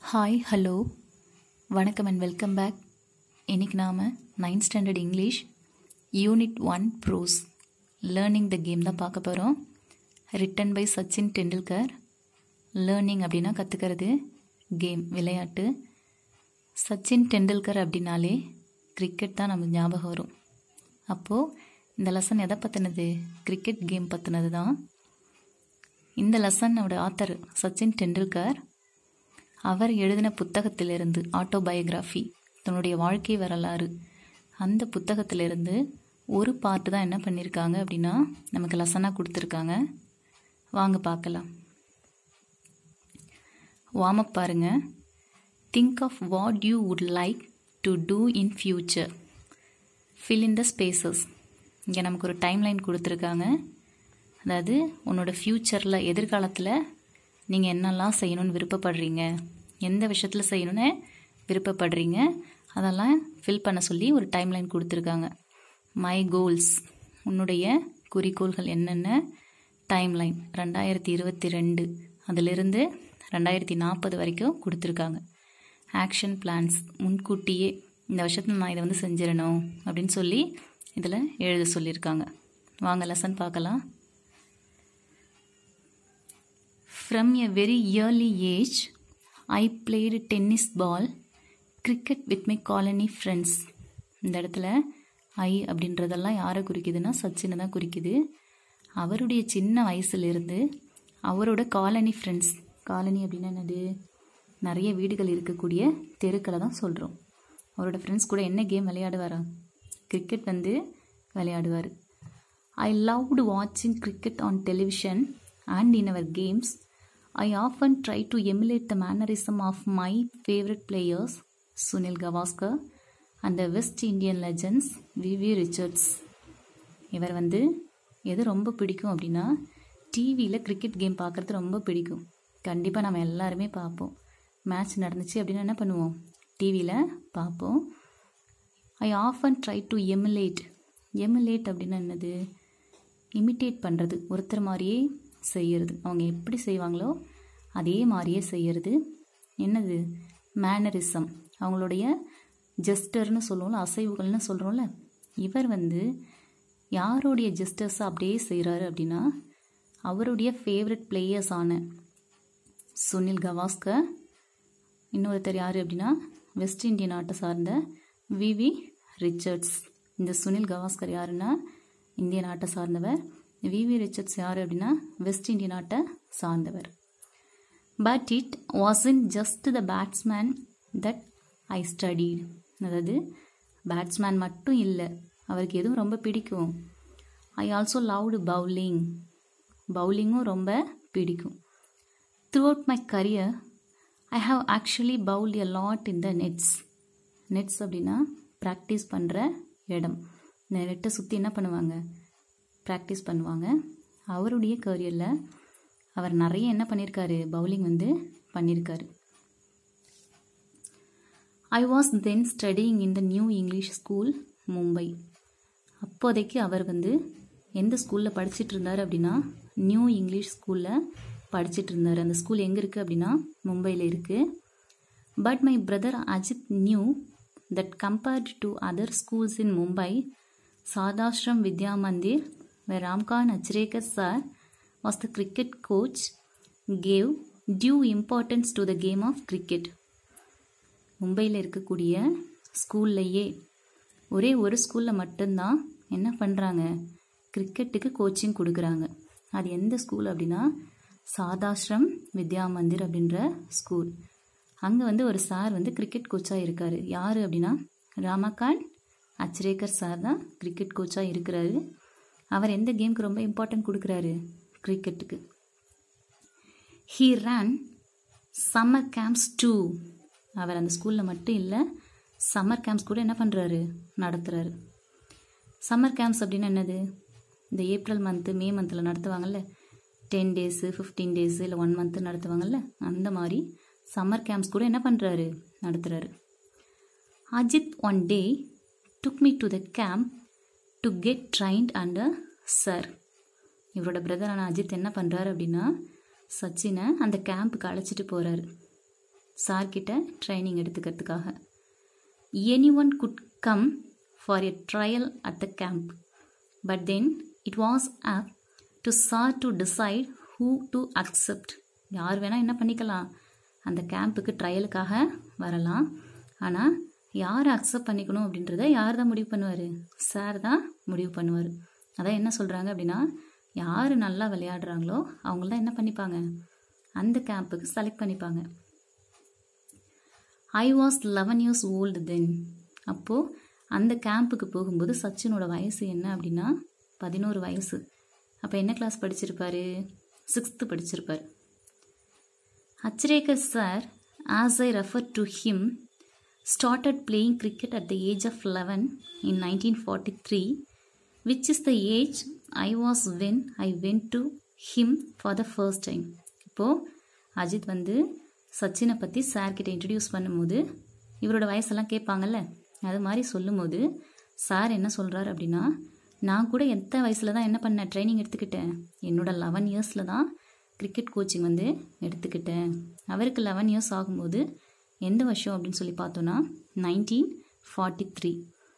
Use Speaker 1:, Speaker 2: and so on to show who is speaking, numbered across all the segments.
Speaker 1: Hi hello வணக்கம் and welcome back இன்றைக்கி நாம் ninth standard English unit one prose learning the game தான் பார்க்க போகிறோம் written by Sachin Tendulkar learning அப்படின்னா கற்றுக்கிறது கேம் விளையாட்டு சச்சின் டெண்டுல்கர் அப்படின்னாலே கிரிக்கெட் தான் நமக்கு ஞாபகம் வரும் அப்போது இந்த லெசன் எதை பற்றினது கிரிக்கெட் கேம் பற்றினது தான் இந்த லெசனோட ஆத்தர் சச்சின் டெண்டுல்கர் அவர் எழுதின புத்தகத்திலிருந்து ஆட்டோபயோகிராஃபி தன்னுடைய வாழ்க்கை வரலாறு அந்த புத்தகத்திலிருந்து ஒரு பார்ட்டு தான் என்ன பண்ணியிருக்காங்க அப்படின்னா நமக்கு லெசனாக கொடுத்துருக்காங்க வாங்க பார்க்கலாம் வார்ம் அப் பாருங்க think of what you would like to do in future fill in the spaces இங்கே நமக்கு ஒரு டைம்லைன் கொடுத்துருக்காங்க அதாவது உன்னோட ஃப்யூச்சரில் எதிர்காலத்தில் நீங்கள் என்னெல்லாம் செய்யணும்னு விருப்பப்படுறீங்க எந்த விஷயத்தில் செய்யணும்னு விருப்பப்படுறீங்க அதெல்லாம் ஃபில் பண்ண சொல்லி ஒரு டைம்லைன் கொடுத்துருக்காங்க மை கோல்ஸ் உன்னுடைய குறிக்கோள்கள் என்னென்ன டைம்லைன் ரெண்டாயிரத்தி இருபத்தி ரெண்டு அதிலிருந்து ரெண்டாயிரத்தி நாற்பது வரைக்கும் கொடுத்துருக்காங்க ஆக்ஷன் பிளான்ஸ் முன்கூட்டியே இந்த வருஷத்தில் நான் இதை வந்து செஞ்சிடணும் அப்படின்னு சொல்லி இதில் எழுத சொல்லியிருக்காங்க வாங்க லெசன் பார்க்கலாம் From a very early age, I played tennis ball, cricket with my colony friends. இந்த இடத்துல ஐ அப்படின்றதெல்லாம் யாரை குறிக்குதுன்னா சச்சினை தான் குறிக்குது அவருடைய சின்ன வயசுலேருந்து அவரோட காலனி ஃப்ரெண்ட்ஸ் காலனி அப்படின்னா என்னது நிறைய வீடுகள் இருக்கக்கூடிய தெருக்களை தான் சொல்கிறோம் அவரோட ஃப்ரெண்ட்ஸ் கூட என்ன கேம் விளையாடுவாரா கிரிக்கெட் வந்து விளையாடுவார் ஐ லவ்டு வாட்சிங் cricket on television and in our games I often try to emulate the mannerism of my favorite players, Sunil Gavaskar and the West Indian legends V.V. Richards. இவர் வந்து எது ரொம்ப பிடிக்கும் அப்படின்னா டிவியில் கிரிக்கெட் கேம் பார்க்குறது ரொம்ப பிடிக்கும் கண்டிப்பாக நம்ம எல்லாருமே பார்ப்போம் மேட்ச் நடந்துச்சு அப்படின்னா என்ன பண்ணுவோம் டிவியில் பார்ப்போம் I often try to emulate emulate அப்படின்னா என்னது இமிட்டேட் பண்ணுறது ஒருத்தர் மாதிரியே செய்கிறது அவங்க எப்படி செய்வாங்களோ அதே மாதிரியே செய்கிறது என்னது மேனரிசம் அவங்களுடைய ஜெஸ்டர்னு சொல்லுவோம்ல அசைவுகள்னு சொல்கிறோம்ல இவர் வந்து யாருடைய ஜெஸ்டர்ஸை அப்படியே செய்கிறாரு அப்படின்னா அவருடைய ஃபேவரட் பிளேயர்ஸான சுனில் கவாஸ்கர் இன்னொருத்தர் யார் அப்படின்னா வெஸ்ட் இண்டியன் நாட்டை சார்ந்த விவி ரிச்சர்ட்ஸ் இந்த சுனில் கவாஸ்கர் யாருன்னா இந்திய நாட்டை சார்ந்தவர் விவி ரிச்சர்ட்ஸ் யார் அப்படின்னா வெஸ்ட் இண்டியன் நாட்டை சார்ந்தவர் but it was just the batsman that I studied அதாவது பேட்ஸ்மேன் மட்டும் இல்லை அவருக்கு எதுவும் ரொம்ப பிடிக்கும் ஐ ஆல்சோ லவ்டு பவுலிங் பவுலிங்கும் ரொம்ப பிடிக்கும் throughout my career I have actually bowl a lot in the nets nets அப்படின்னா ப்ராக்டிஸ் பண்ணுற இடம் இந்த நெட்டை சுற்றி என்ன பண்ணுவாங்க ப்ராக்டிஸ் பண்ணுவாங்க அவருடைய கரியரில் அவர் நிறைய என்ன பண்ணியிருக்காரு பவுலிங் வந்து பண்ணியிருக்காரு I was then studying in the New English School Mumbai அப்போதைக்கு அவர் வந்து எந்த ஸ்கூலில் படிச்சுட்டு இருந்தார் அப்படின்னா நியூ இங்கிலீஷ் ஸ்கூலில் படிச்சுட்டு இருந்தார் அந்த ஸ்கூல் எங்கே இருக்குது அப்படின்னா மும்பையில் இருக்குது but my brother Ajit knew that compared to other schools in Mumbai Sharadashram Vidya Mandir where Ramkhan Achrekar sir was the cricket coach, gave due importance to the game of cricket. மும்பையில் இருக்கக்கூடிய ஸ்கூல்லையே ஒரே ஒரு ஸ்கூலில் மட்டும்தான் என்ன பண்ணுறாங்க கிரிக்கெட்டுக்கு கோச்சிங் கொடுக்குறாங்க அது எந்த ஸ்கூல் அப்படின்னா சாதாஷ்ரம் வித்யா மந்திர் அப்படின்ற ஸ்கூல் அங்கே வந்து ஒரு சார் வந்து கிரிக்கெட் கோச்சாக இருக்கார் யார் அப்படின்னா ராமகாந்த் அச்ரேக்கர் சார் தான் கிரிக்கெட் கோச்சாக இருக்கிறாரு அவர் எந்த கேமுக்கு ரொம்ப இம்பார்ட்டன்ட் கொடுக்குறாரு கிரிக்கெட்டுக்கு he ran summer camps too அவர் அந்த ஸ்கூலில் மட்டும் இல்லை சம்மர் கேம்ப்ஸ் கூட என்ன பண்ணுறாரு நடத்துகிறாரு சம்மர் கேம்ப்ஸ் அப்படின்னா என்னது இந்த ஏப்ரல் மந்த்து மே மந்தில் நடத்துவாங்கல்ல டென் டேஸு ஃபிஃப்டீன் டேஸு இல்லை ஒன் மந்த்து நடத்துவாங்கல்ல அந்த மாதிரி சம்மர் கேம்ப்ஸ் கூட என்ன பண்ணுறாரு நடத்துகிறாரு Ajit one day took me to the camp to get trained under sir இவரோட பிரதரான அஜித் என்ன பண்ணுறாரு அப்படின்னா சச்சினை அந்த கேம்புக்கு அழைச்சிட்டு போகிறாரு சார்கிட்ட ட்ரைனிங் எடுத்துக்கிறதுக்காக any one could come for a trial at the camp but then it was up to sir to decide who to accept யார் வேணால் என்ன பண்ணிக்கலாம் அந்த கேம்புக்கு ட்ரையலுக்காக வரலாம் ஆனால் யார் அக்செப்ட் பண்ணிக்கணும் அப்படின்றத யார் தான் முடிவு பண்ணுவார் சார் தான் முடிவு பண்ணுவார் அதான் என்ன சொல்கிறாங்க அப்படின்னா யார் நல்லா விளையாடுறாங்களோ அவங்கள தான் என்ன பண்ணிப்பாங்க அந்த கேம்புக்கு செலக்ட் பண்ணிப்பாங்க I was eleven years old then அப்போது அந்த கேம்புக்கு போகும்போது சச்சினோட வயசு என்ன அப்படின்னா பதினோரு வயசு அப்போ என்ன கிளாஸ் படிச்சிருப்பாரு சிக்ஸ்த்து படிச்சிருப்பார் Achrekar sir as I refer to him started playing cricket at the age of 11 in 1943, which is the age I was when I went to him for the first time. இப்போது அஜித் வந்து சச்சினை பற்றி சார்கிட்ட introduce பண்ணும்போது இவரோட வயசெல்லாம் கேட்பாங்கல்ல அது மாதிரி சொல்லும்போது சார் என்ன சொல்கிறார் அப்படின்னா நான் கூட எந்த வயசில் தான் என்ன பண்ணேன் ட்ரைனிங் எடுத்துக்கிட்டேன் என்னோட லெவன் இயர்ஸில் தான் கிரிக்கெட் கோச்சிங் வந்து எடுத்துக்கிட்டேன் அவருக்கு லெவன் இயர்ஸ் ஆகும்போது எந்த வருஷம் அப்படின்னு சொல்லி பார்த்தோன்னா nineteen forty three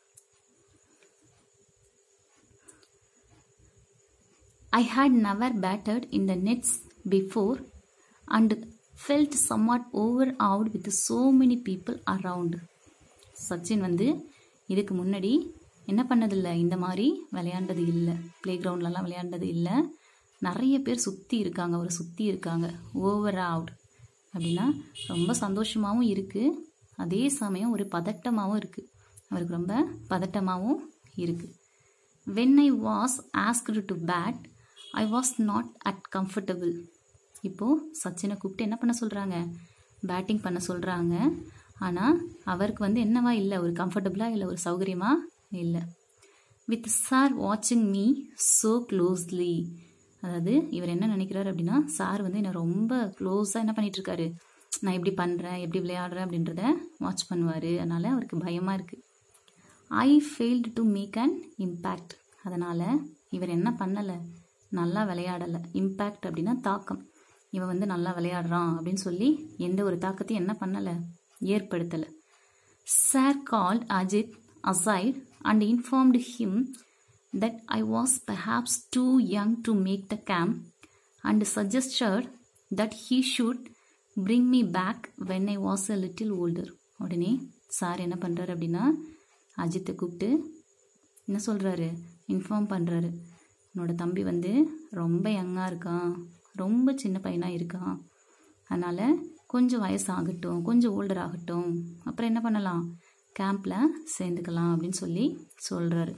Speaker 1: I had never batted in the nets before and felt somewhat overawed with so many people around. Sachin வந்து இதுக்கு முன்னாடி என்ன பண்ணதில்லை இந்த மாதிரி விளையாண்டது இல்லை ப்ளே கிரவுண்ட்லலாம் விளையாண்டது இல்லை நிறைய பேர் சுற்றி இருக்காங்க அவரை சுற்றி இருக்காங்க ஓவர் அவுட் அப்படின்னா ரொம்ப சந்தோஷமாகவும் இருக்குது அதே சமயம் ஒரு பதட்டமாகவும் இருக்குது அவருக்கு ரொம்ப பதட்டமாகவும் இருக்குது when I was asked to bat I was not at comfortable இப்போது சச்சினை கூப்பிட்டு என்ன பண்ண சொல்கிறாங்க பேட்டிங் பண்ண சொல்கிறாங்க ஆனால் அவருக்கு வந்து என்னவா இல்லை ஒரு கம்ஃபர்டபுளாக இல்லை ஒரு சௌகரியமாக இல்லை வித் சார் வாட்சிங் மீ ஸோ க்ளோஸ்லி அதாவது இவர் என்ன நினைக்கிறாரு அப்படின்னா சார் வந்து என்னை ரொம்ப க்ளோஸாக என்ன பண்ணிட்டு இருக்காரு நான் எப்படி பண்ணுறேன் எப்படி விளையாடுறேன் அப்படின்றத வாட்ச் பண்ணுவார் அதனால் அவருக்கு பயமாக இருக்குது I failed to make an impact அதனால் இவர் என்ன பண்ணலை நல்லா விளையாடலை இம்பேக்ட் அப்படின்னா தாக்கம் இவன் வந்து நல்லா விளையாடுறான் அப்படின்னு சொல்லி எந்த ஒரு தாக்கத்தையும் என்ன பண்ணலை ஏற்படுத்தலை sir called Ajit aside and informed him that I was perhaps too young to make the camp and suggested that he should bring me back when I was a little older. உடனே சார் என்ன பண்ணுறாரு அப்படின்னா அஜித்தை கூப்பிட்டு என்ன சொல்கிறாரு inform பண்ணுறாரு உன்னோட தம்பி வந்து ரொம்ப யங்காக இருக்கான் ரொம்ப சின்ன பையனாக இருக்கான் அதனால் கொஞ்சம் வயசு ஆகட்டும் கொஞ்சம் ஓல்டர் ஆகட்டும் அப்புறம் என்ன பண்ணலாம் கேம்பில் சேர்ந்துக்கலாம் அப்படின்னு சொல்லி சொல்கிறாரு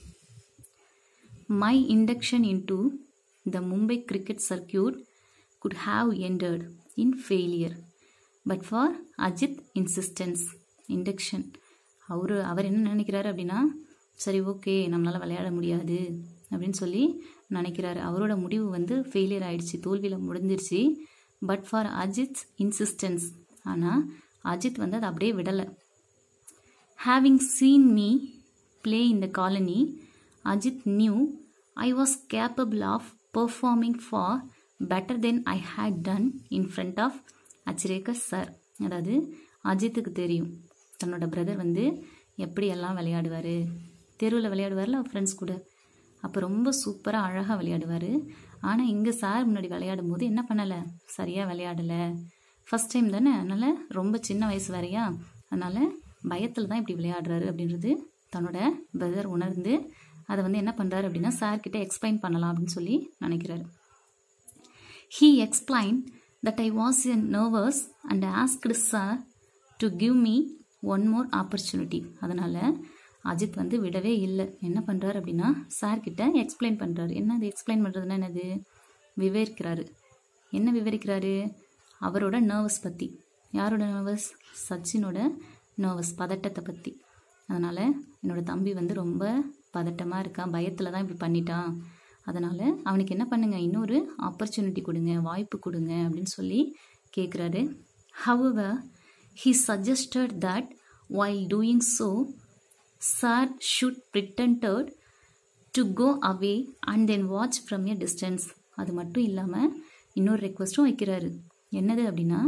Speaker 1: my induction into the Mumbai cricket circuit could have ended in failure. But for Ajit insistence, induction, அவர் அவர் என்ன நினைக்கிறாரு அப்படின்னா சரி ஓகே நம்மளால் விளையாட முடியாது அப்படின்னு சொல்லி நினைக்கிறாரு அவரோட முடிவு வந்து ஃபெயிலியர் ஆயிடுச்சு தோல்வியில் முடிஞ்சிருச்சு பட் ஃபார் அஜித் இன்சிஸ்டன்ஸ் ஆனால் அஜித் வந்து அதை அப்படியே விடலை having seen me play in the colony Ajit knew I was capable of performing far better than I had done in front of Achrekar sir அதாவது அஜித்துக்கு தெரியும் தன்னோட பிரதர் வந்து எப்படியெல்லாம் விளையாடுவார் தெருவில் விளையாடுவார்ல ஃப்ரெண்ட்ஸ் கூட அப்போ ரொம்ப சூப்பராக அழகாக விளையாடுவார் ஆனால் இங்கே சார் முன்னாடி விளையாடும் போது என்ன பண்ணலை சரியாக விளையாடலை ஃபஸ்ட் டைம் தானே அதனால் ரொம்ப சின்ன வயசு வேறையா அதனால் பயத்தில் தான் இப்படி விளையாடுறாரு அப்படின்றது தன்னோட பிரதர் உணர்ந்து அதை வந்து என்ன பண்ணுறாரு அப்படின்னா சார்கிட்ட எக்ஸ்பிளைன் பண்ணலாம் அப்படின்னு சொல்லி நினைக்கிறாரு he explained that I was a nervous and asked sir to give me one more opportunity அதனால் அஜித் வந்து விடவே இல்லை என்ன பண்ணுறாரு அப்படின்னா சார்கிட்ட எக்ஸ்பிளைன் பண்ணுறாரு என்ன அது எக்ஸ்பிளைன் பண்ணுறதுன்னா என்னது விவரிக்கிறாரு என்ன விவரிக்கிறாரு அவரோட நர்வஸ் பற்றி யாரோட நர்வஸ் சச்சினோட நர்வஸ் பதட்டத்தை பற்றி அதனால் என்னோடய தம்பி வந்து ரொம்ப பதட்டமாக இருக்கான் பயத்தில் தான் இப்படி பண்ணிட்டான் அதனால் அவனுக்கு என்ன பண்ணுங்க இன்னொரு ஆப்பர்ச்சுனிட்டி கொடுங்க வாய்ப்பு கொடுங்க அப்படின்னு சொல்லி கேட்குறாரு however he suggested that while doing so sir should pretended to go away and then watch from a distance அது மட்டும் இல்லாமல் இன்னொரு ரெக்வஸ்ட்டும் வைக்கிறாரு என்னது அப்படின்னா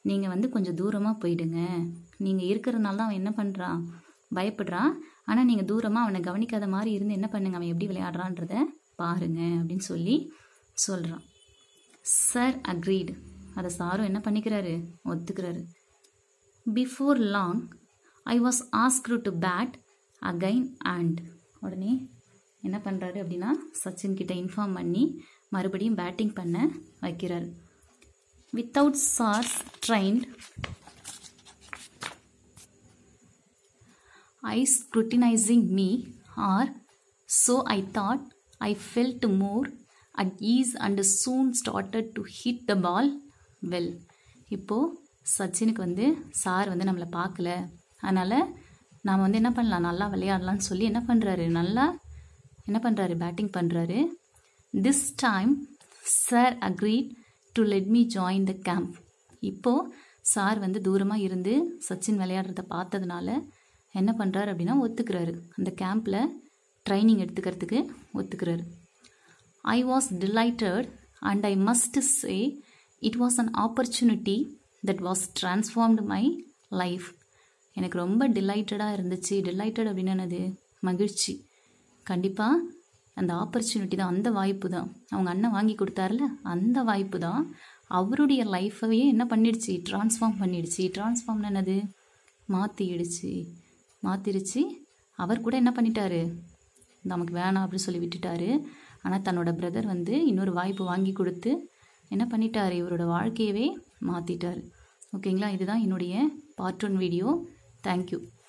Speaker 1: நீங்கள் வந்து கொஞ்சம் தூரமாக போயிடுங்க நீங்கள் இருக்கிறதுனால தான் அவன் என்ன பண்ணுறான் பயப்படுறான் ஆனால் நீங்கள் தூரமாக அவனை கவனிக்காத மாதிரி இருந்து என்ன பண்ணுங்க அவன் எப்படி விளையாடுறான்றத பாருங்க அப்படின்னு சொல்லி சொல்கிறான் சார் அக்ரீடு அதை சாரும் என்ன பண்ணிக்கிறாரு ஒத்துக்கிறாரு before long I was asked to bat again and உடனே என்ன பண்ணுறாரு அப்படின்னா சச்சின் கிட்ட இன்ஃபார்ம் பண்ணி மறுபடியும் பேட்டிங் பண்ண வைக்கிறாரு without sir's trained I scrutinizing me or so I thought I felt more at ease and soon started to hit the ball well இப்போது சச்சினுக்கு வந்து சார் வந்து நம்மளை பார்க்கல அதனால் நாம் வந்து என்ன பண்ணலாம் நல்லா விளையாடலாம்னு சொல்லி என்ன பண்ணுறாரு நல்லா என்ன பண்ணுறாரு பேட்டிங் பண்ணுறாரு this time sir agreed to let me join the camp இப்போது சார் வந்து தூரமாக இருந்து சச்சின் விளையாடுறத பார்த்ததுனால என்ன பண்ணுறாரு அப்படின்னா ஒத்துக்கிறாரு அந்த கேம்பில் ட்ரைனிங் எடுத்துக்கிறதுக்கு ஒத்துக்கிறாரு I was delighted and I must say it was an opportunity that was transformed my life எனக்கு ரொம்ப டிலைட்டடாக இருந்துச்சு டிலைட்டட் அப்படின்னு என்னது மகிழ்ச்சி கண்டிப்பாக அந்த ஆப்பர்ச்சுனிட்டி தான் அந்த வாய்ப்பு தான் அவங்க அண்ணன் வாங்கி கொடுத்தாருல அந்த வாய்ப்பு தான் அவருடைய லைஃப்பையே என்ன பண்ணிடுச்சு ட்ரான்ஸ்ஃபார்ம் பண்ணிடுச்சு ட்ரான்ஸ்ஃபார்ம்னு என்னது மாற்றிடுச்சு மாற்றிடுச்சு அவர் கூட என்ன பண்ணிட்டாரு நமக்கு வேணாம் அப்படின்னு சொல்லி விட்டுட்டாரு ஆனால் தன்னோட பிரதர் வந்து இன்னொரு வாய்ப்பு வாங்கி கொடுத்து என்ன பண்ணிட்டாரு இவரோட வாழ்க்கையவே மாற்றிட்டார் ஓகேங்களா இதுதான் என்னுடைய பார்ட் ஒன் வீடியோ தேங்க்யூ